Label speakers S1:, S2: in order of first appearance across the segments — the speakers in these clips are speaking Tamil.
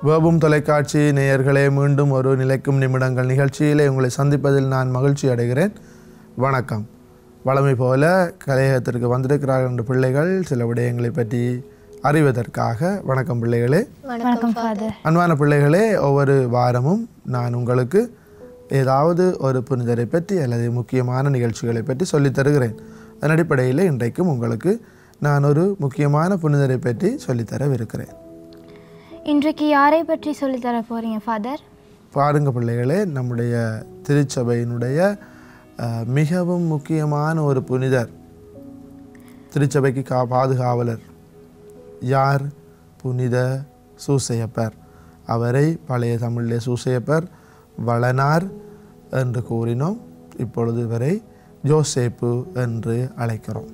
S1: வேபும் தொலைக்காட்சி நேயர்களே மீண்டும் ஒரு நிலைக்கும் நிமிடங்கள் நிகழ்ச்சியிலே உங்களை சந்திப்பதில் நான் மகிழ்ச்சி அடைகிறேன் வணக்கம் வளமை போல கலையகத்திற்கு வந்திருக்கிறார்கள் என்ற பிள்ளைகள் சில விடயங்களை பற்றி அறிவதற்காக வணக்கம் பிள்ளைகளே
S2: வணக்கம் ஃபாதர்
S1: அன்பான பிள்ளைகளே ஒவ்வொரு வாரமும் நான் உங்களுக்கு ஏதாவது ஒரு புனிதரை பற்றி அல்லது முக்கியமான நிகழ்ச்சிகளை பற்றி சொல்லித் தருகிறேன் அதன் அடிப்படையில் இன்றைக்கும் உங்களுக்கு நான் ஒரு முக்கியமான புனிதரை பற்றி சொல்லித்தரவிருக்கிறேன்
S2: இன்றைக்கு யாரை பற்றி சொல்லித் தர போறீங்க ஃபாதர்
S1: பாருங்க பிள்ளைகளே நம்முடைய திருச்சபையினுடைய அஹ், மிகவும் முக்கியமான ஒரு புனிதர் திருச்சபைக்கு கா பாதுகாவலர் யார் புனித சூசையப்பர் அவரை பழைய தமிழிலே சூசையப்பர் வளனார் என்று கூறினோம் இப்பொழுது இவரை ஜோசேப்பு என்று அழைக்கிறோம்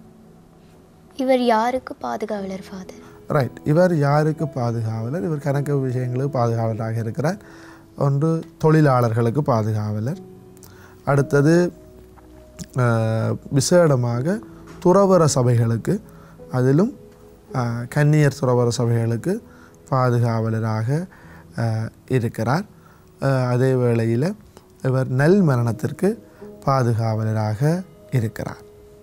S3: இவர் யாருக்கு பாதுகாவலர் ஃபாதர்
S1: ரைட் இவர் யாருக்கு பாதுகாவலர் இவர் கணக்கு விஷயங்களுக்கு பாதுகாவலராக இருக்கிறார் ஒன்று தொழிலாளர்களுக்கு பாதுகாவலர் அடுத்தது அஹ், விசேடமாக துறவர சபைகளுக்கு அதிலும் அஹ், கன்னியர் துறவர சபைகளுக்கு பாதுகாவலராக அஹ், இருக்கிறார் அஹ், அதே வேளையில் இவர் நல் மரணத்திற்கு பாதுகாவலராக இருக்கிறார்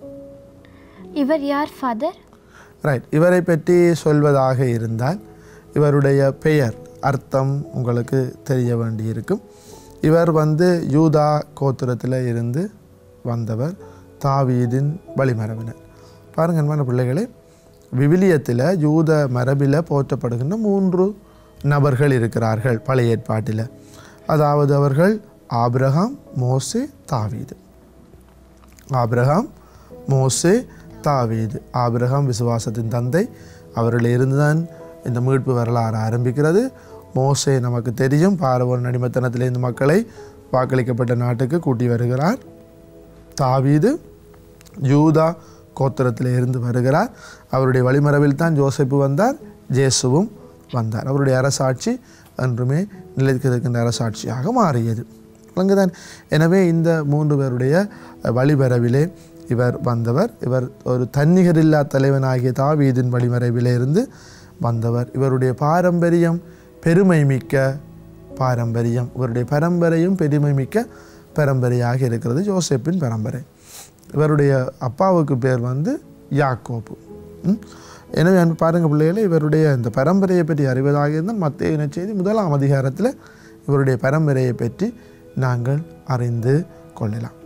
S2: இவர் யார் ஃபாதர்
S1: ரைட் இவரை பற்றி சொல்வதாக இருந்தால் இவருடைய பெயர் அர்த்தம் உங்களுக்கு தெரிய வேண்டியிருக்கும் இவர் வந்து யூதா கோத்திரத்தில் இருந்து வந்தவர் தாவீதின் வழிமரபினர் பாருங்க அன்பான பிள்ளைகளே விவிலியத்தில் யூத மரபில் போற்றப்படுகின்ற மூன்று நபர்கள் இருக்கிறார்கள் பழைய ஏற்பாட்டில் அதாவது அவர்கள் ஆபிரகாம் மோசே தாவீது ஆபிரகாம் மோசே தாவீது ஆபிரகாம் விசுவாசத்தின் தந்தை அவரில் இருந்துதான் இந்த மீட்பு வரலாறு ஆரம்பிக்கிறது மோசே நமக்கு தெரியும் பார்வோன் அடிமத்தனத்திலே இந்த மக்களை வாக்களிக்கப்பட்ட நாட்டுக்கு கூட்டி வருகிறார் தாவீது யூதா கோத்திரத்தில் இருந்து வருகிறார் அவருடைய வழிமரபில் தான் ஜோசப்பு வந்தார் ஜேசுவும் வந்தார் அவருடைய அரசாட்சி என்றுமே நிலைத்திருக்கின்ற அரசாட்சியாக மாறியது விளங்குதான் எனவே இந்த மூன்று பேருடைய வழிமரபிலே இவர் வந்தவர் இவர் ஒரு தன்னிகரில்லா தலைவனாகிய தாவீதின் வழிமரபிலே இருந்து வந்தவர் இவருடைய பாரம்பரியம் பெருமை மிக்க பாரம்பரியம் இவருடைய பரம்பரையும் பெருமை மிக்க பரம்பரையாக இருக்கிறது ஜோசப்பின் பரம்பரை இவருடைய அப்பாவுக்கு பேர் வந்து யாக்கோப்பு ம்? எனவே அன்பு பாருங்க பிள்ளைகளே இவருடைய இந்த பரம்பரையை பற்றி அறிவதாக இருந்தால் மத்திய இனச்செய்தி முதலாம் அதிகாரத்தில் இவருடைய பரம்பரையை பற்றி நாங்கள் அறிந்து கொள்ளலாம்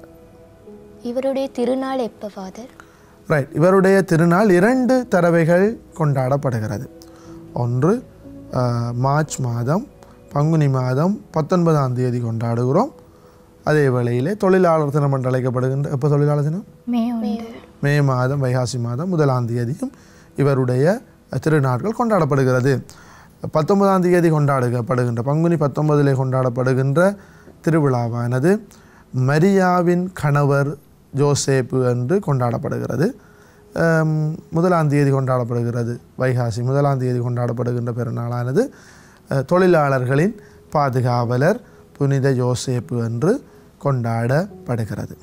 S3: இவருடைய திருநாள் எப்போ ஃபாதர்
S1: ரைட் இவருடைய திருநாள் இரண்டு தடவைகள் கொண்டாடப்படுகிறது ஒன்று ஆஹ், மார்ச் மாதம் பங்குனி மாதம் பத்தொன்பதாம் தேதி கொண்டாடுகிறோம் அதே வேளையிலே தொழிலாளர் தினம் என்று அழைக்கப்படுகின்ற எப்போ தொழிலாளர் தினம்
S2: மே ஒன்று
S1: மே மாதம் வைகாசி மாதம் முதலாம் தேதியும் இவருடைய திருநாட்கள் கொண்டாடப்படுகிறது பத்தொன்பதாம் தேதி கொண்டாடப்படுகின்ற பங்குனி பத்தொன்பதிலே கொண்டாடப்படுகின்ற திருவிழாவானது மரியாவின் கணவர் ஜோசேப்பு என்று கொண்டாடப்படுகிறது ஆம், முதலாம் தேதி கொண்டாடப்படுகிறது வைகாசி முதலாம் தேதி கொண்டாடப்படுகின்ற பெருநாளானது அஹ், தொழிலாளர்களின் பாதுகாவலர் புனித யோசேப்பு என்று கொண்டாடப்படுகிறது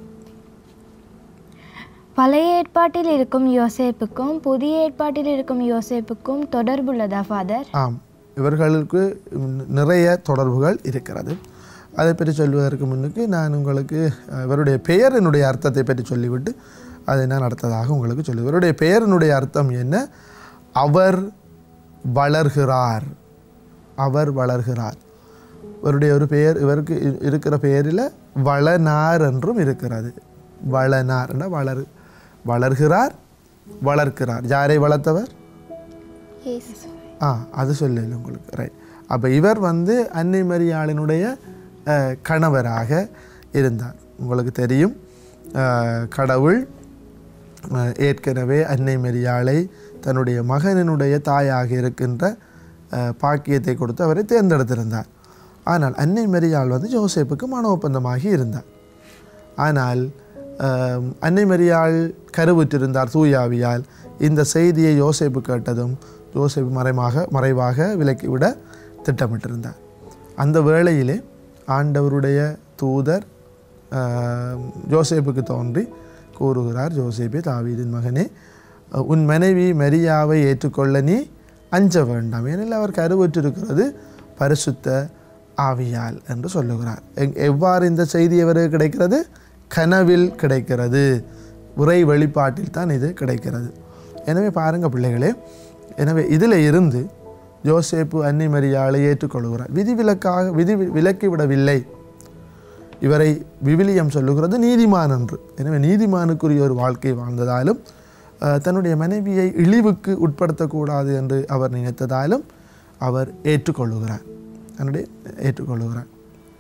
S2: பழைய ஏற்பாட்டில் இருக்கும் யோசேப்புக்கும் புதிய ஏற்பாட்டில் இருக்கும் யோசேப்புக்கும் தொடர்புள்ளதா ஃபாதர்
S1: ஆம் இவர்களுக்கு ம், நிறைய தொடர்புகள் இருக்கிறது அதை பற்றி சொல்வதற்கு முன்னுக்கு நான் உங்களுக்கு அஹ், இவருடைய பெயரினுடைய அர்த்தத்தை பற்றி சொல்லிவிட்டு அதை நான் அடுத்ததாக உங்களுக்கு சொல்லி இவருடைய பெயரினுடைய அர்த்தம் என்ன அவர் வளர்கிறார் அவர் வளர்கிறார் இவருடைய ஒரு பெயர் இவருக்கு இ- இருக்கிற பெயரில் வளனார் என்றும் இருக்கிறது வளனார் என வளர் வளர்கிறார் வளர்க்கிறார் யாரை வளர்த்தவர்
S3: இயேசு
S1: ஆ அது சொல்லல உங்களுக்கு ரைட் அப்போ இவர் வந்து அன்னை மரியாளினுடைய அஹ், கணவராக இருந்தார் உங்களுக்கு தெரியும் அஹ், கடவுள் அஹ், ஏற்கனவே அன்னை மரியாளை தன்னுடைய மகனினுடைய தாயாக இருக்கின்ற அஹ், பாக்கியத்தை கொடுத்து அவரை தேர்ந்தெடுத்திருந்தார் ஆனால் அன்னை மரியாள் வந்து ஜோசேப்புக்கு மன ஒப்பந்தமாகி இருந்தார் ஆனால் ஆம், அன்னை மரியாள் கருவுற்றிருந்தார் தூயாவியால் இந்த செய்தியை யோசேப்பு கேட்டதும் யோசேப்பு மறைமாக மறைவாக விலக்கிவிட திட்டமிட்டிருந்தார் அந்த வேளையிலே ஆண்டவருடைய தூதர் ஆம், ஜோசேப்புக்கு தோன்றி கூறுகிறார் ஜோசேப்பே தாவீதின் மகனே உன் மனைவி மரியாவை ஏற்றுக்கொள்ள நீ அஞ்ச வேண்டாம் ஏனெனில் அவர் கருவுற்றிருக்கிறது பரிசுத்த ஆவியால் என்று சொல்லுகிறார் எங்- எவ்வாறு இந்த செய்தி அவருக்கு கிடைக்கிறது கனவில் கிடைக்கிறது உரை வெளிப்பாட்டில் தான் இது கிடைக்கிறது எனவே பாருங்க பிள்ளைகளே எனவே இதில் இருந்து யோசேப்பு அன்னி மரியாளை ஏற்றுக்கொள்கிறார் விதிவிலக்காக விதி விலக்கி விடவில்லை இவரை விவிலியம் சொல்லுகிறது நீதிமான் என்று எனவே நீதிமானுக்குரிய ஒரு வாழ்க்கை வாழ்ந்ததாலும் அஹ், தன்னுடைய மனைவியை இழிவுக்கு உட்படுத்தக்கூடாது என்று அவர் நினைத்ததாலும் அவர் ஏற்றுக்கொள்ளுகிறார் தன்னுடைய ஏற்றுக்கொள்ளுகிறார்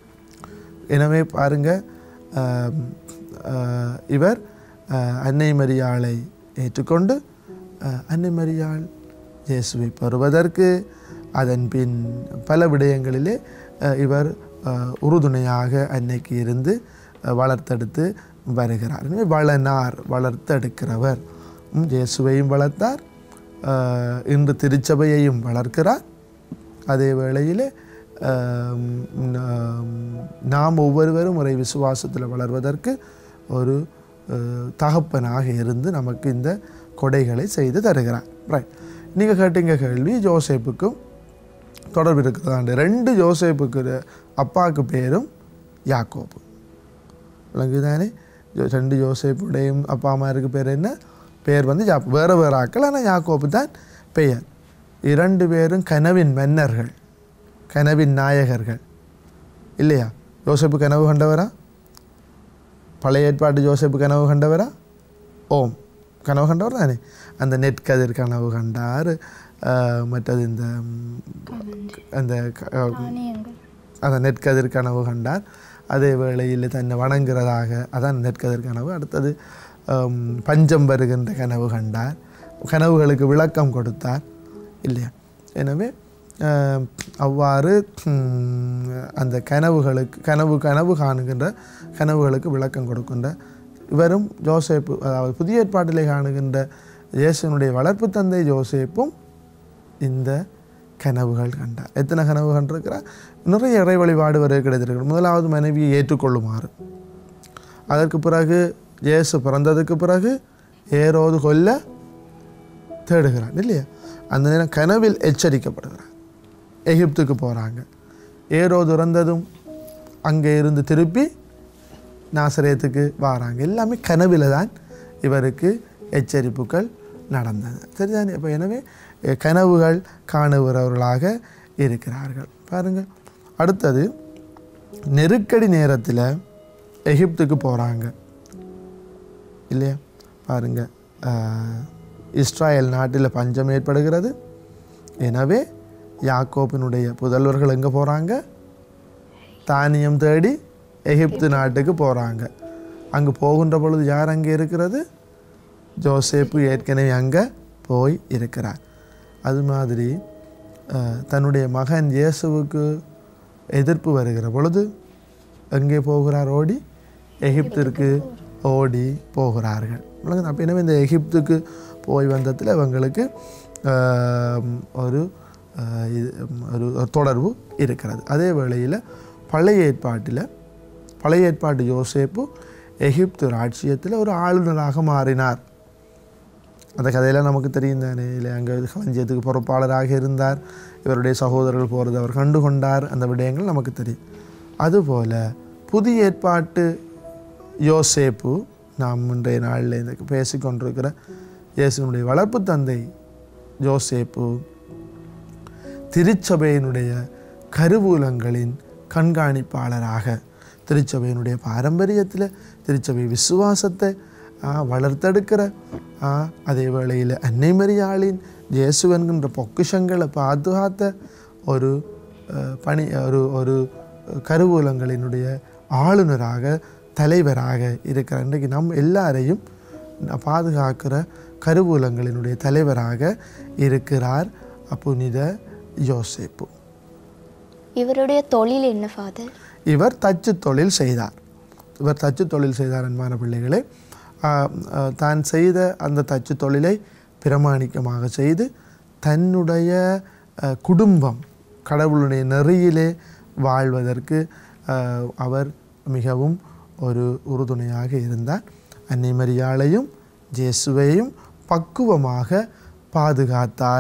S1: எனவே பாருங்க ஆம், ஆஹ், இவர் ஆஹ், அன்னை மரியாளை ஏற்றுக்கொண்டு ஆஹ், அன்னை மரியாள் இயேசுவை பெறுவதற்கு அதன் பின் பல விடயங்களிலே ஆஹ், இவர் ஆஹ், உறுதுணையாக அன்னைக்கு இருந்து ஆஹ், வளர்த்தெடுத்து வருகிறார் எனவே வளனார் வளர்த்தெடுக்கிறவர் ம், இயேசுவையும் வளர்த்தார் ஆஹ், இன்று திருச்சபையையும் வளர்க்கிறார் அதே வேளையிலே ஆம், நாம் நாம் ஒவ்வொருவரும் ஒரு விசுவாசத்தில் வளர்வதற்கு ஒரு அஹ், தகப்பனாக இருந்து நமக்கு இந்த கொடைகளை செய்து தருகிறார் ரைட் நீங்கள் கேட்டீங்க கேள்வி ஜோசேப்புக்கும் தொடர்பு இருக்கிறதாண்டு ரெண்டு ஜோசேப்புக்கு இரு- அப்பாவுக்கு பேரும் யாக்கோபு விளங்குதானே ஜோ- ரெண்டு ஜோசேப்புடையும் அப்பா அம்மாருக்கு பேர் என்ன பேர் வந்து யாப் வேறு வேறு ஆக்கள் ஆனால் யாக்கோபு தான் பெயர் இரண்டு பேரும் கனவின் மன்னர்கள் கனவின் நாயகர்கள் இல்லையா யோசேப்பு கனவு கண்டவரா பழைய ஏற்பாட்டு ஜோசேப்பு கனவு கண்டவரா ஓம் கனவு கண்டவர் தானே அந்த நெற்கதிர் கனவு கண்டார் ஆஹ், மற்றது இந்த ம், அந்த க-
S2: தானியங்கள்
S1: அந்த நெற்கதிர் கனவு கண்டார் அதே வேளையில் தன்னை வணங்குறதாக அதான் நெற்கதிர் கனவு அடுத்தது ஆம், பஞ்சம் வருகின்ற கனவு கண்டார் கனவுகளுக்கு விளக்கம் கொடுத்தார் இல்லையா எனவே ஆம், அவ்வாறு ம், அந்த கனவுகளுக்கு கனவு கனவு காணுகின்ற கனவுகளுக்கு விளக்கம் கொடுக்கின்ற இவரும் ஜோசேப்பு அதாவது புதிய ஏற்பாட்டிலே காணுகின்ற இயேசுனுடைய வளர்ப்பு தந்தை ஜோசேப்பும் இந்த கனவுகள் கண்டார் எத்தனை கனவு கண்டிருக்கிறார் நிறைய இறை வழிபாடு வரை கிடைத்திருக்கிறது முதலாவது மனைவியை ஏற்றுக்கொள்ளுமாறு அதற்கு பிறகு இயேசு பிறந்ததுக்கு பிறகு ஏரோது கொல்ல தேடுகிறான் இல்லையா அந்த நேரம் கனவில் எச்சரிக்கப்படுகிறார் எகிப்துக்கு போகிறாங்க ஏரோது இறந்ததும் அங்கே இருந்து திருப்பி நாசரேத்துக்கு வாராங்க எல்லாமே கனவில் தான் இவருக்கு எச்சரிப்புகள் நடந்தது சரிதானே அப்போ எனவே அஹ், கனவுகள் காணுகிறவர்களாக இருக்கிறார்கள் பாருங்கள் அடுத்தது நெருக்கடி நேரத்தில் எகிப்துக்கு போகிறாங்க இல்லையா பாருங்க ஆஹ், இஸ்ராயல் நாட்டில் பஞ்சம் ஏற்படுகிறது எனவே யாக்கோப்பினுடைய புதல்வர்கள் எங்கே போகிறாங்க தானியம் தேடி எகிப்து நாட்டுக்கு போகிறாங்க அங்கே போகின்ற பொழுது யார் அங்கே இருக்கிறது ஜோசேப்பு ஏற்கனவே அங்கே போய் இருக்கிறார் அது மாதிரி அஹ், தன்னுடைய மகன் இயேசுவுக்கு எதிர்ப்பு வருகிற பொழுது எங்கே போகிறார் ஓடி எகிப்திற்கு ஓடி போகிறார்கள் விளங்குதா? அப்ப எனவே இந்த எகிப்துக்கு போய் வந்ததில் இவங்களுக்கு ஆம், ஒரு ஆஹ், இது ஒரு ஒரு தொடர்பு இருக்கிறது அதே வேளையில் பழைய ஏற்பாட்டில் பழைய ஏற்பாட்டு யோசேப்பு எகிப்து ராட்சியத்தில் ஒரு ஆளுநராக மாறினார் அந்த கதையெல்லாம் நமக்கு தெரியும் தானே இல்லை அங்கே களஞ்சியத்துக்கு பொறுப்பாளராக இருந்தார் இவருடைய சகோதரர்கள் போகிறது அவர் கண்டு கொண்டார் அந்த விடயங்கள் நமக்கு தெரியும் அதுபோல் புதிய ஏற்பாட்டு யோசேப்பு நாம் இன்றைய நாளில் இந்த பேசிக்கொண்டிருக்கிற இயேசுனுடைய வளர்ப்பு தந்தை யோசேப்பு திருச்சபையினுடைய கருவூலங்களின் கண்காணிப்பாளராக திருச்சபையினுடைய பாரம்பரியத்தில் திருச்சபை விசுவாசத்தை ஆ, வளர்த்தெடுக்கிற ஆ, அதே வேளையில் அன்னை மரியாளின் இயேசு என்கின்ற பொக்கிஷங்களை பாதுகாத்த ஒரு அஹ், பணி ஒரு ஒரு கருவூலங்களினுடைய ஆளுநராக தலைவராக இருக்கிற இன்றைக்கு நம் எல்லாரையும் பாதுகாக்கிற கருவூலங்களினுடைய தலைவராக இருக்கிறார் புனித யோசேப்பு
S3: இவருடைய தொழில் என்ன ஃபாதர்
S1: இவர் தச்சு தொழில் செய்தார் இவர் தச்சு தொழில் செய்தார் அன்பான பிள்ளைகளே ஆஹ், ஆஹ், தான் செய்த அந்த தச்சு தொழிலை பிரமாணிக்கமாக செய்து தன்னுடைய ஆஹ், குடும்பம் கடவுளுடைய நெறியிலே வாழ்வதற்கு ஆஹ், அவர் மிகவும் ஒரு உறுதுணையாக இருந்தார் அன்னை மரியாளையும் ஜேசுவையும் பக்குவமாக பாதுகாத்தார்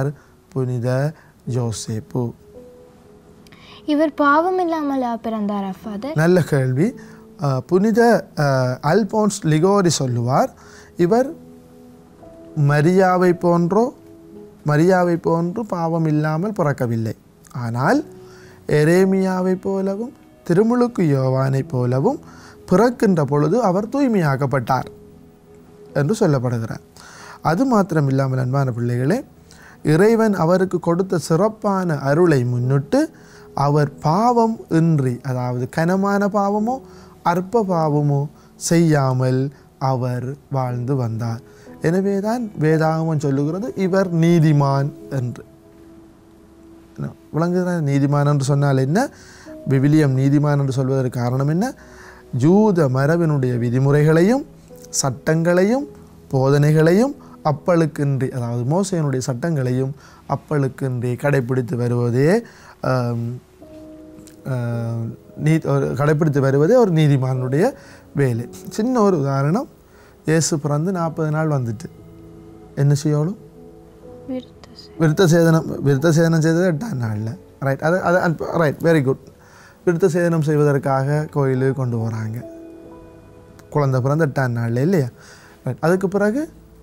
S1: புனித ஜோசேப்பு
S2: இவர் பாவம் இல்லாமலா பிறந்தாரா ஃபாதர்
S1: நல்ல கேள்வி அஹ், புனித அஹ், அல்போன்ஸ் லிகோரி சொல்லுவார் இவர் மரியாவை போன்றோ மரியாவை போன்று பாவம் இல்லாமல் பிறக்கவில்லை ஆனால் எரேமியாவை போலவும் திருமுழுக்கு யோவானைப் போலவும் பிறக்கின்ற பொழுது அவர் தூய்மையாக்கப்பட்டார் என்று சொல்லப்படுகிறார் அது மாத்திரம் இல்லாமல் அன்பான பிள்ளைகளே இறைவன் அவருக்கு கொடுத்த சிறப்பான அருளை முன்னிட்டு அவர் பாவம் இன்றி அதாவது கனமான பாவமோ அற்ப பாவமோ செய்யாமல் அவர் வாழ்ந்து வந்தார் எனவேதான் வேதாகமம் சொல்லுகிறது இவர் நீதிமான் என்று என்ன, விளங்குகிறதா நீதிமான் என்று சொன்னால் என்ன விவிலியம் நீதிமான் என்று சொல்வதற்கு காரணம் என்ன ஜூத மரபினுடைய விதிமுறைகளையும் சட்டங்களையும் போதனைகளையும் அப்பழுக்கின்றி அதாவது மோசையனுடைய சட்டங்களையும் அப்பழுக்கின்றி கடைப்பிடித்து வருவதே ஆம், ஆஹ், நீ ஒரு கடைப்பிடித்து வருவதே ஒரு நீதிமானுடைய வேலை சின்ன ஒரு உதாரணம் இயேசு பிறந்து நாற்பது நாள் வந்துட்டு என்ன செய்யணும் விருத்த சேதனம் விருத்த சேதனம் செய்தது எட்டாம் நாளில் ரைட் அது அது ரைட் வெரி குட் விருத்த சேதனம் செய்வதற்காக கோயிலுக்கு கொண்டு போகிறாங்க குழந்தை பிறந்த எட்டாம் நாளில் இல்லையா ரைட் அதுக்கு பிறகு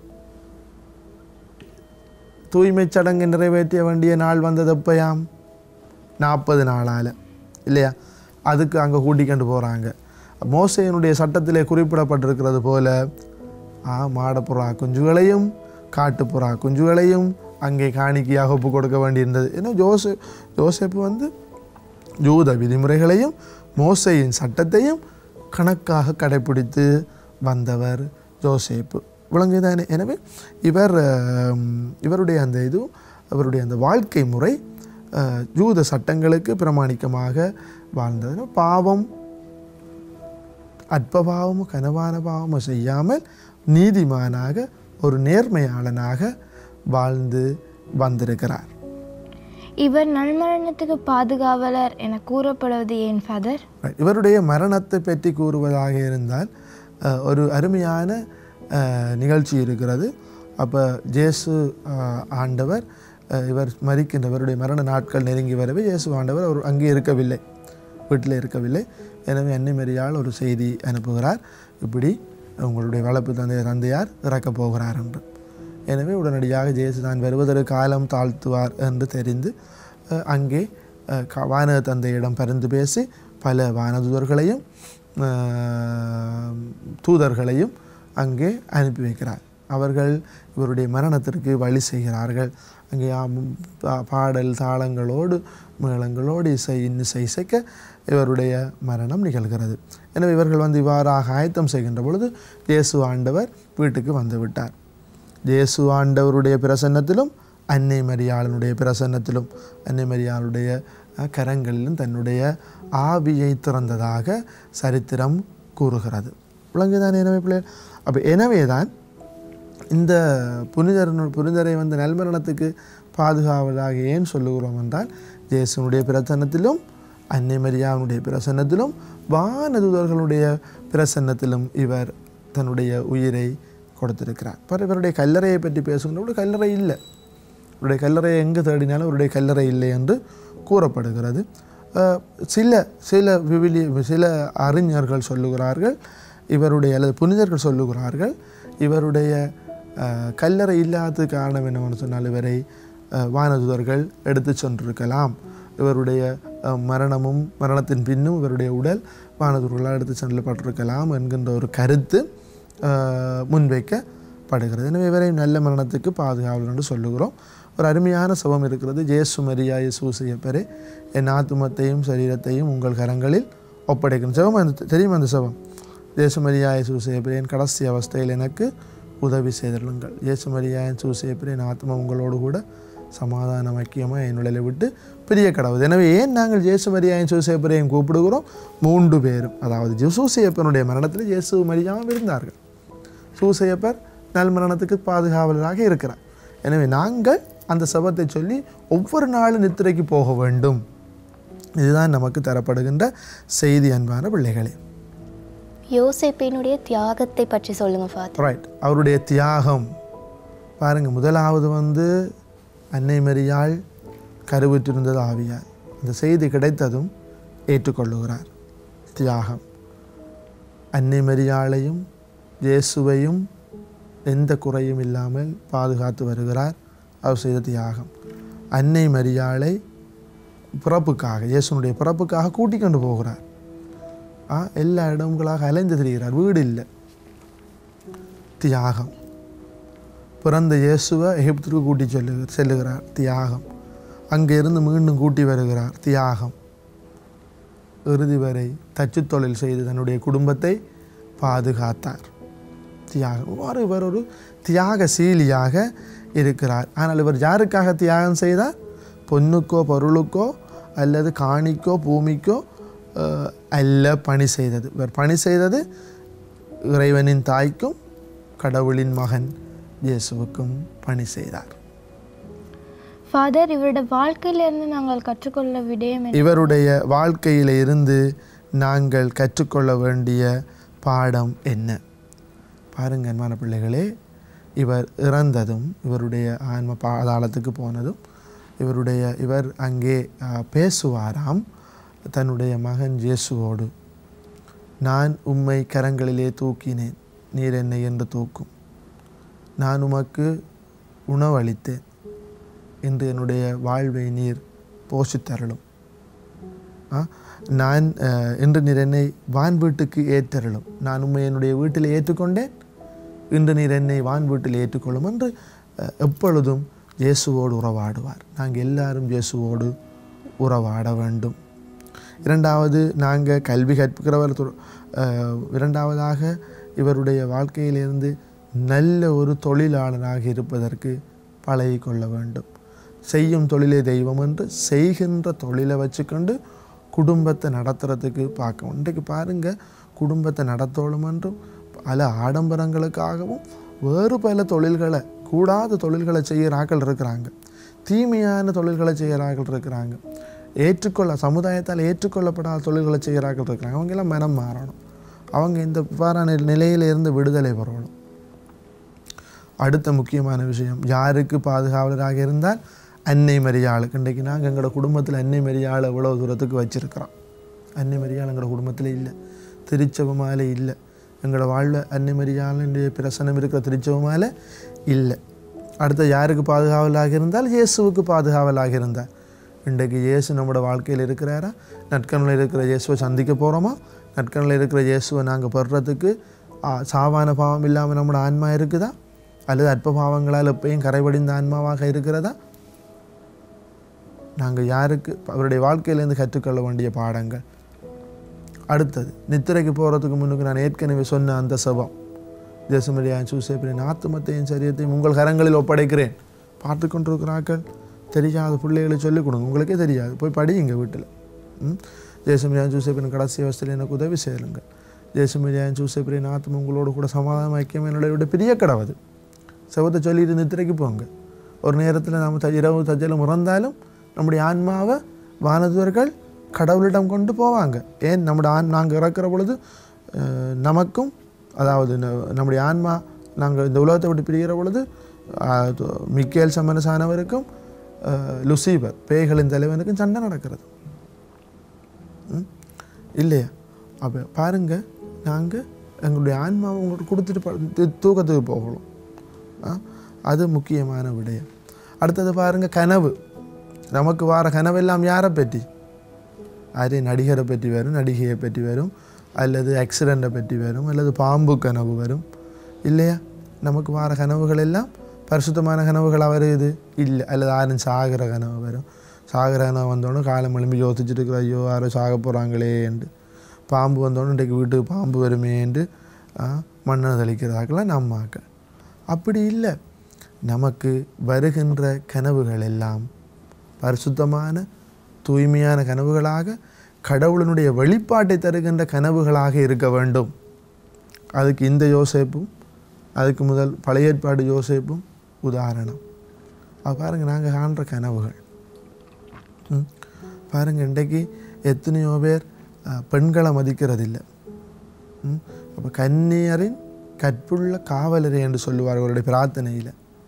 S1: தூய்மைச் சடங்கு நிறைவேற்ற வேண்டிய நாள் வந்தது எப்பயாம் நாற்பது நாளால் இல்லையா அதுக்கு அங்கே கூட்டிக்கொண்டு போகிறாங்க மோசையினுடைய சட்டத்திலே குறிப்பிடப்பட்டிருக்கிறது போல ஆ மாடப்புறா குஞ்சுகளையும் காட்டுப்புறா குஞ்சுகளையும் அங்கே காணிக்கையாக ஒப்பு கொடுக்க வேண்டியிருந்தது ஏன்னா ஜோசே ஜோசேப்பு வந்து யூத விதிமுறைகளையும் மோசையின் சட்டத்தையும் கணக்காக கடைப்பிடித்து வந்தவர் ஜோசேப்பு விளங்குதானே எனவே இவர் ஆம், இவருடைய அந்த இது அவருடைய அந்த வாழ்க்கை முறை அஹ், யூத சட்டங்களுக்கு பிரமாணிக்கமாக வாழ்ந்தது பாவம் அற்ப பாவமும் கனவான பாவமும் செய்யாமல் நீதிமானாக ஒரு நேர்மையாளனாக வாழ்ந்து வந்திருக்கிறார்
S2: இவர் நல்மரணத்துக்கு பாதுகாவலர் என கூறப்படுவது ஏன் ஃபாதர்
S1: Right. இவருடைய மரணத்தை பற்றி கூறுவதாக இருந்தால் அஹ், ஒரு அருமையான அஹ், நிகழ்ச்சி இருக்கிறது அப்போ ஜேசு அஹ், ஆண்டவர் அஹ், இவர் மறிக்கின்றவருடைய மரண நாட்கள் நெருங்கி வரவே இயேசு ஆண்டவர் அவர் அங்கே இருக்கவில்லை வீட்டில் இருக்கவில்லை எனவே அன்னை மரியாள் ஒரு செய்தி அனுப்புகிறார் இப்படி உங்களுடைய வளர்ப்பு தந்தை தந்தையார் இறக்கப் போகிறார் என்று எனவே உடனடியாக ஜேசு தான் வருவதற்கு காலம் தாழ்த்துவார் என்று தெரிந்து அஹ், அங்கே அஹ், க- வானக தந்தையிடம் பரிந்து பேசி பல வானதூதர்களையும் அஹ், தூதர்களையும் அங்கே அனுப்பி வைக்கிறார் அவர்கள் இவருடைய மரணத்திற்கு வழி செய்கிறார்கள் அங்கே ஆம், பா- பாடல் தாளங்களோடு மேளங்களோடு இசை இன்னிசை இசைக்க இவருடைய மரணம் நிகழ்கிறது எனவே இவர்கள் வந்து இவ்வாறாக ஆயத்தம் செய்கின்ற பொழுது இயேசு ஆண்டவர் வீட்டுக்கு வந்து விட்டார் இயேசு ஆண்டவருடைய பிரசன்னத்திலும் அன்னை மரியாளனுடைய பிரசன்னத்திலும் அன்னை மரியாளுடைய அஹ், கரங்களிலும் தன்னுடைய ஆவியை திறந்ததாக சரித்திரம் கூறுகிறது விளங்குதான் எனவே பிள்ளைகள் அப்போ எனவே தான் இந்த புனிதர் புனிதரை வந்து நல்மரணத்துக்கு பாதுகாவதாக ஏன் சொல்லுகிறோம் என்றால் ஜேசுனுடைய பிரசன்னத்திலும் அன்னை மரியாவுடைய பிரசன்னத்திலும் வானதூதர்களுடைய பிரசன்னத்திலும் இவர் தன்னுடைய உயிரை கொடுத்திருக்கிறார் பாரு இவருடைய கல்லறையை பற்றி பேசுகின்ற பொழுது கல்லறை இல்லை இவருடைய கல்லறையை எங்கே தேடினாலும் அவருடைய கல்லறை இல்லை என்று கூறப்படுகிறது அஹ், சில சில விவிலிய சில அறிஞர்கள் சொல்லுகிறார்கள் இவருடைய அல்லது புனிதர்கள் சொல்லுகிறார்கள் இவருடைய அஹ், கல்லறை இல்லாதது காரணம் என்னவென்று சொன்னால் இவரை அஹ், வானதூதர்கள் எடுத்து சென்றிருக்கலாம் இவருடைய அஹ், மரணமும் மரணத்தின் பின்னும் இவருடைய உடல் வானதூர்களால் எடுத்து செல்லப்பட்டிருக்கலாம் என்கின்ற ஒரு கருத்து அஹ், முன்வைக்கப்படுகிறது எனவே இவரை நல்ல மரணத்துக்கு பாதுகாவலர் என்று சொல்லுகிறோம் ஒரு அருமையான சபம் இருக்கிறது ஜேசு மரியா இயேசு பெறே என் ஆத்துமத்தையும் சரீரத்தையும் உங்கள் கரங்களில் ஒப்படைக்கும் ஜெபம் அந்த தெரியும் அந்த சபம் ஜேசு மரியா இயேசு பெறே என் கடைசி அவஸ்தையில் எனக்கு உதவி செய்திருங்கள் இயேசு மரியா இயேசு பெறே என் ஆத்மா உங்களோடு கூட சமாதானம் ஐக்கியமாக என்னுடைய விட்டு பிரிய கடவுது எனவே ஏன் நாங்கள் ஜேசு மரியாயின் சூசேப்பரையும் கூப்பிடுகிறோம் மூன்று பேரும் அதாவது சூசையப்பனுடைய மரணத்தில் இயேசு மரியாவும் இருந்தார்கள் சூசையப்பர் நல் மரணத்துக்கு பாதுகாவலராக இருக்கிறார் எனவே நாங்கள் அந்த சபத்தை சொல்லி ஒவ்வொரு நாளும் நித்திரைக்கு போக வேண்டும் இதுதான் நமக்கு தரப்படுகின்ற செய்தி அன்பான பிள்ளைகளே
S3: யோசேப்பினுடைய தியாகத்தை பற்றி சொல்லுங்க ஃபாதர்
S1: ரைட் அவருடைய தியாகம் பாருங்க முதலாவது வந்து அன்னை மரியாள் கருவுற்றிருந்தது ஆவியார் அந்த செய்தி கிடைத்ததும் ஏற்றுக்கொள்ளுகிறார் தியாகம் அன்னை மரியாளையும் இயேசுவையும் எந்த குறையும் இல்லாமல் பாதுகாத்து வருகிறார் அவர் செய்த தியாகம் அன்னை மரியாளை பிறப்புக்காக இயேசுனுடைய பிறப்புக்காக கூட்டிக் கொண்டு போகிறார் ஆ எல்லா இடங்களாக அலைந்து திரிகிறார் வீடு இல்லை தியாகம் பிறந்த இயேசுவை எகிப்திற்கு கூட்டி செல்லு செல்லுகிறார் தியாகம் அங்கே இருந்து மீண்டும் கூட்டி வருகிறார் தியாகம் இறுதி வரை தச்சுத் தொழில் செய்து தன்னுடைய குடும்பத்தை பாதுகாத்தார் தியாகம் இவ்வாறு இவர் ஒரு தியாகசீலியாக இருக்கிறார் ஆனால் இவர் யாருக்காக தியாகம் செய்தார் பொண்ணுக்கோ பொருளுக்கோ அல்லது காணிக்கோ பூமிக்கோ அஹ், அல்ல பணி செய்தது இவர் பணி செய்தது இறைவனின் தாய்க்கும் கடவுளின் மகன் இயேசுவுக்கும் பணி செய்தார்
S2: ஃபாதர் இவரோட வாழ்க்கையிலிருந்து நாங்கள் கற்றுக்கொள்ள விடயம் என்ன?
S1: இவருடைய வாழ்க்கையில இருந்து நாங்கள் கற்றுக்கொள்ள வேண்டிய பாடம் என்ன பாருங்க அன்பான பிள்ளைகளே இவர் இறந்ததும் இவருடைய ஆன்ம பாதாளத்துக்கு போனதும் இவருடைய இவர் அங்கே ஆ, பேசுவாராம் தன்னுடைய மகன் இயேசுவோடு நான் உம்மை கரங்களிலே தூக்கினேன் நீர் என்னை என்று தூக்கும் நான் உமக்கு உணவளித்தேன் இன்று என்னுடைய வாழ்வை நீர் போஷித்தருளும் ஆ, நான் அஹ், இன்று நீர் என்னை வான் வீட்டுக்கு ஏற்றருளும் நான் உண்மை என்னுடைய வீட்டில் ஏற்றுக்கொண்டேன் இன்று நீர் என்னை வான் வீட்டில் ஏற்றுக்கொள்ளும் என்று அஹ், எப்பொழுதும் இயேசுவோடு உறவாடுவார் நாங்கள் எல்லாரும் இயேசுவோடு உறவாட வேண்டும் இரண்டாவது நாங்கள் கல்வி கற்கிறவர் துற- அஹ், இரண்டாவதாக இவருடைய வாழ்க்கையிலிருந்து நல்ல ஒரு தொழிலாளராக இருப்பதற்கு பழகிக்கொள்ள வேண்டும் செய்யும் தொழிலே தெய்வம் என்று செய்கின்ற தொழிலை வச்சுக்கொண்டு குடும்பத்தை நடத்துறதுக்கு பார்க்கணும் இன்றைக்கு பாருங்க குடும்பத்தை நடத்தணும் என்றும் பல ஆடம்பரங்களுக்காகவும் வேறு பல தொழில்களை கூடாத தொழில்களை செய்கிற ஆட்கள் இருக்கிறாங்க தீமையான தொழில்களை செய்கிற ஆட்கள் இருக்கிறாங்க ஏற்றுக்கொள்ள சமுதாயத்தால் ஏற்றுக்கொள்ளப்படாத தொழில்களை செய்கிற ஆட்கள் இருக்கிறாங்க அவங்கெல்லாம் மனம் மாறணும் அவங்க இந்த இவ்வாறான நிலையிலிருந்து விடுதலை பெறணும் அடுத்த முக்கியமான விஷயம் யாருக்கு பாதுகாவலராக இருந்தால் அன்னை மரியாளுக்கு இன்றைக்கு நாங்கள் எங்களோட குடும்பத்தில் அன்னை மரியாளை எவ்வளோ தூரத்துக்கு வச்சுருக்கிறோம் அன்னை மரியாள் எங்களோட குடும்பத்தில் இல்லை திருச்சபை மாலை இல்லை எங்களோட வாழ்வில் அன்னை மரியாளுடைய பிரசனம் இருக்கிற திருச்சபை மாலை இல்லை அடுத்து யாருக்கு பாதுகாவலாக இருந்தால் இயேசுவுக்கு பாதுகாவலாக இருந்தார் இன்றைக்கு இயேசு நம்மளோட வாழ்க்கையில் இருக்கிறாரா நட்கனில் இருக்கிற இயேசுவை சந்திக்க போகிறோமா நட்கனில் இருக்கிற இயேசுவை நாங்கள் பெறுறதுக்கு ஆ, சாவான பாவம் இல்லாமல் நம்மளோட ஆன்மா இருக்குதா அல்லது அற்ப பாவங்களால் எப்பயும் கரைபடிந்த ஆன்மாவாக இருக்கிறதா நாங்கள் யாருக்கு அவருடைய வாழ்க்கையிலேருந்து கற்றுக்கொள்ள வேண்டிய பாடங்கள் அடுத்தது நித்திரைக்கு போகிறதுக்கு முன்னுக்கு நான் ஏற்கனவே சொன்ன அந்த சபம் தேசமரியான் சூசேப்பின் ஆத்துமத்தையும் சரியத்தையும் உங்கள் கரங்களில் ஒப்படைக்கிறேன் பார்த்து கொண்டிருக்கிறார்கள் தெரியாத பிள்ளைகளை சொல்லிக் கொடுங்க உங்களுக்கே தெரியாது போய் படியுங்க வீட்டில் ம் தேசமரியான் சூசேப்பின் கடைசி அவஸ்தையில் எனக்கு உதவி செய்யுங்கள் தேசமரியான் சூசேப்பின் ஆத்மா உங்களோட கூட சமாதானம் ஐக்கியம் என்னோட பிரிய கடவுது செவத்தை சொல்லிட்டு நித்திரைக்கு போங்க ஒரு நேரத்தில் நாம் த இரவு தஜ்ஜலம் இறந்தாலும் நம்முடைய ஆன்மாவை வானதுவர்கள் கடவுளிடம் கொண்டு போவாங்க ஏன் நம்முடைய ஆன் நாங்கள் இறக்குற பொழுது அஹ், நமக்கும் அதாவது ந- நம்முடைய ஆன்மா நாங்கள் இந்த உலகத்தை விட்டு பிரிகிற பொழுது அஹ், து- மிக்கேல் சம்மனசானவருக்கும் அஹ், லுசீபர் பேய்களின் தலைவனுக்கும் சண்டை நடக்கிறது ம்? இல்லையா அப்போ பாருங்கள் நாங்கள் எங்களுடைய ஆன்மாவை உங்களுக்கு கொடுத்துட்டு ப- து- தூக்கத்துக்கு போகணும் ஆ? அது முக்கியமான விடயம் அடுத்தது பாருங்கள் கனவு நமக்கு வார கனவெல்லாம் யாரை பற்றி அது நடிகரை பற்றி வரும் நடிகையை பற்றி வரும் அல்லது ஆக்சிடெண்ட்டை பற்றி வரும் அல்லது பாம்பு கனவு வரும் இல்லையா நமக்கு வார கனவுகள் எல்லாம் பரிசுத்தமான கனவுகளாக வருது இல்லை அல்லது யாரும் சாகிற கனவு வரும் சாகிற கனவு வந்தோடனே காலம் எழும்பி யோசிச்சுட்டு இருக்கிற ஐயோ யாரோ சாக போகிறாங்களேன்ட்டு பாம்பு வந்தோடனே இன்றைக்கு வீட்டுக்கு பாம்பு வருமேன்ட்டு ஆ, மண்ணை தெளிக்கிறதாக்கெல்லாம் நம்மாக்கள் அப்படி இல்லை நமக்கு வருகின்ற கனவுகள் எல்லாம் பரிசுத்தமான தூய்மையான கனவுகளாக கடவுளினுடைய வெளிப்பாட்டை தருகின்ற கனவுகளாக இருக்க வேண்டும் அதுக்கு இந்த யோசேப்பும் அதுக்கு முதல் பழைய ஏற்பாடு யோசேப்பும் உதாரணம் அது பாருங்கள் நாங்கள் காண்ற கனவுகள் ம். பாருங்க இன்றைக்கு எத்தனையோ பேர் அஹ், பெண்களை மதிக்கிறதில்லை ம். அப்போ கன்னியரின் கற்புள்ள காவலரை என்று சொல்லுவார் அவருடைய பிரார்த்தனையில்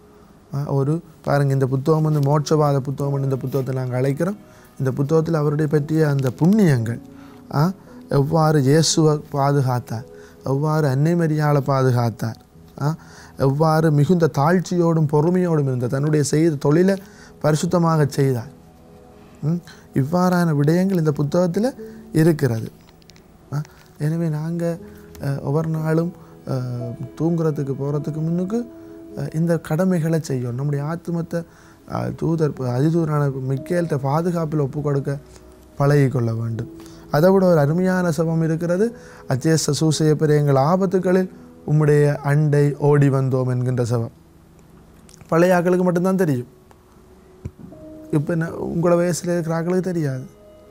S1: ஆ, ஒரு பாருங்க இந்த புத்தகம் வந்து மோட்சவாத புத்தகம் இந்த புத்தகத்தை நாங்கள் அழைக்கிறோம் இந்த புத்தகத்தில் அவருடைய பற்றிய அந்த புண்ணியங்கள் ஆ, எவ்வாறு இயேசுவை பாதுகாத்தார் எவ்வாறு அன்னை மரியாளை பாதுகாத்தார் ஆ, எவ்வாறு மிகுந்த தாழ்ச்சியோடும் பொறுமையோடும் இருந்த தன்னுடைய செய்த தொழிலை பரிசுத்தமாக செய்தார் ம், இவ்வாறான விடயங்கள் இந்த புத்தகத்தில் இருக்கிறது ஆ, எனவே நாங்கள் ஒவ்வொரு நாளும் அஹ், தூங்குறதுக்கு போகிறதுக்கு முன்னுக்கு அஹ், இந்த கடமைகளை செய்யணும் நம்முடைய ஆத்மத்தை அஹ், தூதர் அதிதூரான மிக்கேல்கிட்ட பாதுகாப்பில் ஒப்பு கொடுக்க பழகிக்கொள்ள வேண்டும் அதை விட ஒரு அருமையான சபம் இருக்கிறது அச்சேச சூசையப்பெற எங்கள் ஆபத்துகளில் உம்முடைய அண்டை ஓடி வந்தோம் என்கின்ற சபம் பழைய ஆக்களுக்கு மட்டும்தான் தெரியும் இப்போ என்ன உங்களோட வயசில் இருக்கிற ஆக்களுக்கு தெரியாது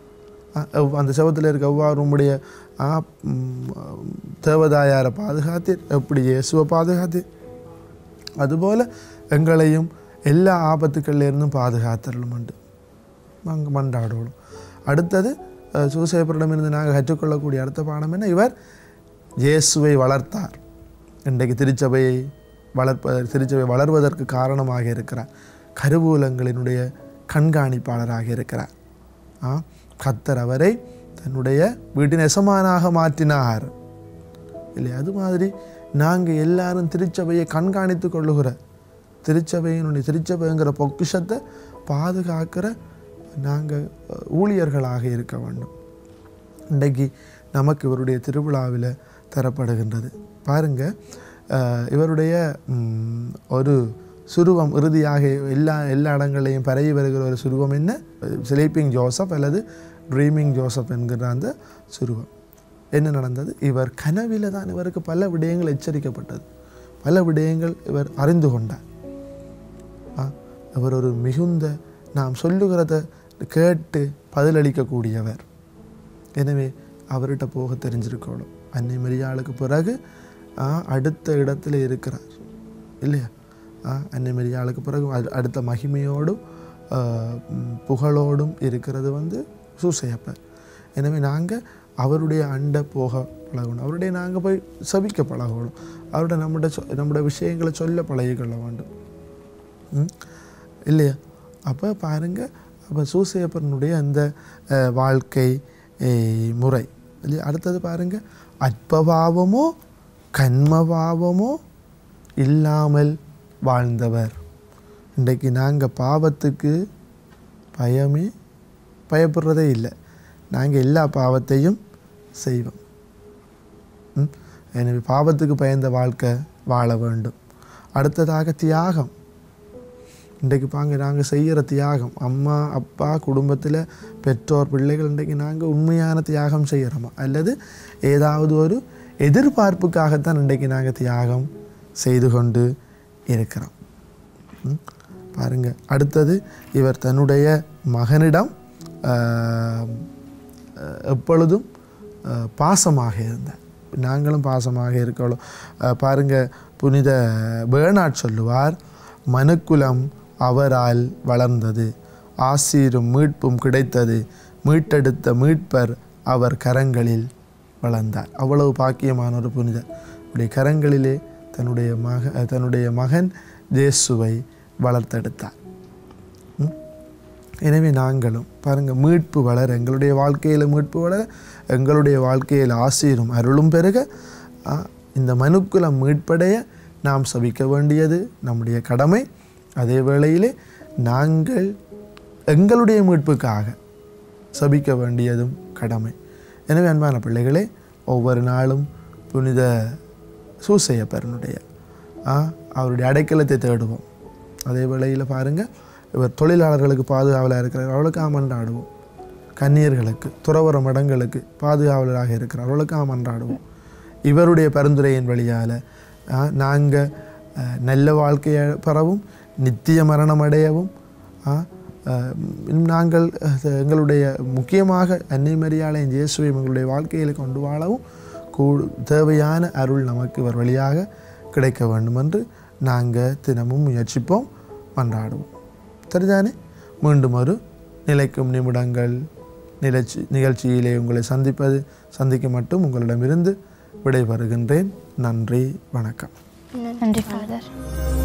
S1: அ- எவ்- அந்த செவத்தில் இருக்க எவ்வாறு உம்முடைய ஆ, ம், தேவதாயாரை பாதுகாத்தீர் எப்படி இயேசுவை பாதுகாத்தீர் அதுபோல் எங்களையும் எல்லா ஆபத்துக்கள்ல இருந்தும் பாதுகாத்தரலும் உண்டு நாங்கள் மண்டாடுவோம் அடுத்தது அஹ், சூசையப்பரிடமிருந்து நாங்கள் கற்றுக்கொள்ளக்கூடிய அடுத்த பாடம் என்ன இவர் இயேசுவை வளர்த்தார் இன்றைக்கு திருச்சபையை வளர்ப்ப திருச்சபை வளர்வதற்கு காரணமாக இருக்கிறார் கருவூலங்களினுடைய கண்காணிப்பாளராக இருக்கிறார் ஆ கத்தர் அவரை தன்னுடைய வீட்டின் எசமானாக மாற்றினார் இல்லை அது மாதிரி நாங்கள் எல்லாரும் திருச்சபையை கண்காணித்து கொள்ளுகிற திருச்சபையினுடைய திருச்சபைங்கிற பொக்கிஷத்தை பாதுகாக்கிற நாங்கள் ஊழியர்களாக இருக்க வேண்டும் இன்றைக்கு நமக்கு இவருடைய திருவிழாவில் தரப்படுகின்றது பாருங்க அஹ், இவருடைய ம், ஒரு சுருவம் இறுதியாக எல்லா எல்லா இடங்களையும் பரவி வருகிற ஒரு சுருவம் என்ன ஸ்லீப்பிங் ஜோசப் அல்லது ட்ரீமிங் ஜோசப் என்கிற அந்த சுருவம் என்ன நடந்தது இவர் கனவில தான் இவருக்கு பல விடயங்கள் எச்சரிக்கப்பட்டது பல விடயங்கள் இவர் அறிந்து கொண்டார் ஆ, அவர் ஒரு மிகுந்த நாம் சொல்லுகிறத கேட்டு பதிலளிக்கக்கூடியவர் எனவே அவர்கிட்ட போக தெரிஞ்சிருக்கணும் அன்னை மரியாளுக்கு பிறகு ஆ, அடுத்த இடத்துல இருக்கிறார் இல்லையா ஆ, அன்னை மரியாளுக்கு பிறகு அடு- அடுத்த மகிமையோடும் ஆ, ம், புகழோடும் இருக்கிறது வந்து சூசையப்பர் எனவே நாங்கள் அவருடைய அண்டை போக பழகணும் அவருடைய நாங்கள் போய் சபிக்க பழகணும் அவருடைய நம்முடைய சொ- நம்முடைய விஷயங்களை சொல்ல பழகிக்கொள்ள வேண்டும் ம்? இல்லையா அப்போ பாருங்க அப்போ சூசையப்பனுடைய அந்த அஹ், வாழ்க்கை அஹ், முறை இல்லையா அடுத்தது பாருங்க அற்பபாவமோ கண்மபாவமோ இல்லாமல் வாழ்ந்தவர் இன்றைக்கு நாங்கள் பாவத்துக்கு பயமே பயப்படுறதே இல்லை நாங்கள் எல்லா பாவத்தையும் செய்வோம் ம்? எனவே பாவத்துக்கு பயந்த வாழ்க்கை வாழ வேண்டும் அடுத்ததாக தியாகம் இன்றைக்கு பாங்க நாங்கள் செய்கிற தியாகம் அம்மா அப்பா குடும்பத்தில் பெற்றோர் பிள்ளைகள் இன்றைக்கு நாங்கள் உண்மையான தியாகம் செய்கிறோமா அல்லது ஏதாவது ஒரு எதிர்பார்ப்புக்காகத்தான் இன்றைக்கு நாங்கள் தியாகம் செய்து கொண்டு இருக்கிறோம் ம்? பாருங்க அடுத்தது இவர் தன்னுடைய மகனிடம் ஆஹ், அஹ், எப்பொழுதும் அஹ், பாசமாக இருந்தார் நாங்களும் பாசமாக இருக்கணும் அஹ், பாருங்க புனித பேர்னாட் சொல்லுவார் மனுக்குலம் அவரால் வளர்ந்தது ஆசீரும் மீட்பும் கிடைத்தது மீட்டெடுத்த மீட்பர் அவர் கரங்களில் வளர்ந்தார் அவ்வளவு பாக்கியமான ஒரு புனிதர் அவருடைய கரங்களிலே தன்னுடைய மக தன்னுடைய மகன் ஜேசுவை வளர்த்தெடுத்தார் ம்? எனவே நாங்களும் பாருங்க மீட்பு வளர எங்களுடைய வாழ்க்கையில் மீட்பு வளர எங்களுடைய வாழ்க்கையில் ஆசீரும் அருளும் பெருக ஆ, இந்த மனுக்குலம் மீட்படைய நாம் சபிக்க வேண்டியது நம்முடைய கடமை அதே வேளையிலே நாங்கள் எங்களுடைய மீட்புக்காக சபிக்க வேண்டியதும் கடமை எனவே அன்பான பிள்ளைகளே ஒவ்வொரு நாளும் புனித சூசையப்பரனுடைய ஆ, அவருடைய அடைக்கலத்தை தேடுவோம் அதே வேளையில் பாருங்கள் இவர் தொழிலாளர்களுக்கு பாதுகாவலாக இருக்கிறார் அவளுக்காக மன்றாடுவோம் கன்னியர்களுக்கு துறவர மடங்களுக்கு பாதுகாவலராக இருக்கிறார் அவளுக்காக மன்றாடுவோம் இவருடைய பரிந்துரையின் வழியால் நாங்கள் நல்ல வாழ்க்கையை பெறவும் நித்திய மரணம் அடையவும் ஆ, அஹ், இன்னும் நாங்கள் அஹ், எங்களுடைய முக்கியமாக அன்னை மரியாளையும் இயேசுவையும் எங்களுடைய வாழ்க்கையில் கொண்டு வாழவும் கூ தேவையான அருள் நமக்கு இவர் வழியாக கிடைக்க வேண்டும் என்று நாங்கள் தினமும் முயற்சிப்போம் மன்றாடுவோம் சரிதானே மீண்டும் ஒரு நிலைக்கும் நிமிடங்கள் நிகழ்ச்சி நிகழ்ச்சியிலே உங்களை சந்திப்பது சந்திக்க மட்டும் உங்களிடமிருந்து விடைபெறுகின்றேன் நன்றி வணக்கம்
S2: நன்றி ஃபாதர்